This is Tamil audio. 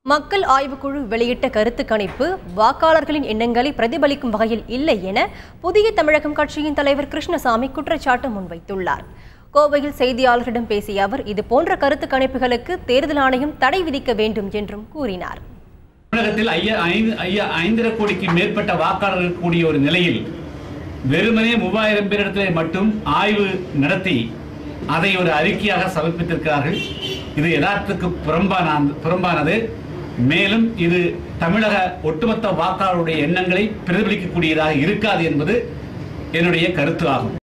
மக்கள் ஆய்வுக்குழு வெளியிட்ட கருத்து கணிப்பு வாக்காளர்களின் எண்ணங்களை பிரதிபலிக்கும் வகையில் இல்லை என புதிய தமிழகம் கட்சியின் தலைவர் கிருஷ்ணசாமி குற்றச்சாட்டு முன்வைத்துள்ளார் கோவையில் செய்தியாளர்களிடம் பேசிய அவர் இது போன்ற கருத்து கணிப்புகளுக்கு தேர்தல் ஆணையம் தடை விதிக்க வேண்டும் என்றும் கூறினார் தமிழகத்தில் ஐயா ஐந்து ஐயா ஐந்தரை கோடிக்கு மேற்பட்ட வாக்காளர்கள் கூடிய ஒரு நிலையில் வெறுமனே மூவாயிரம் பேரிடத்திலே மட்டும் ஆய்வு நடத்தி அதை ஒரு அறிக்கையாக சமர்ப்பித்திருக்கிறார்கள் இது யதார்த்தத்துக்கு புறம்பான புறம்பானது மேலும் இது தமிழக ஒட்டுமொத்த வாக்காளருடைய எண்ணங்களை பிரதிபலிக்கக்கூடியதாக இருக்காது என்பது என்னுடைய கருத்து ஆகும்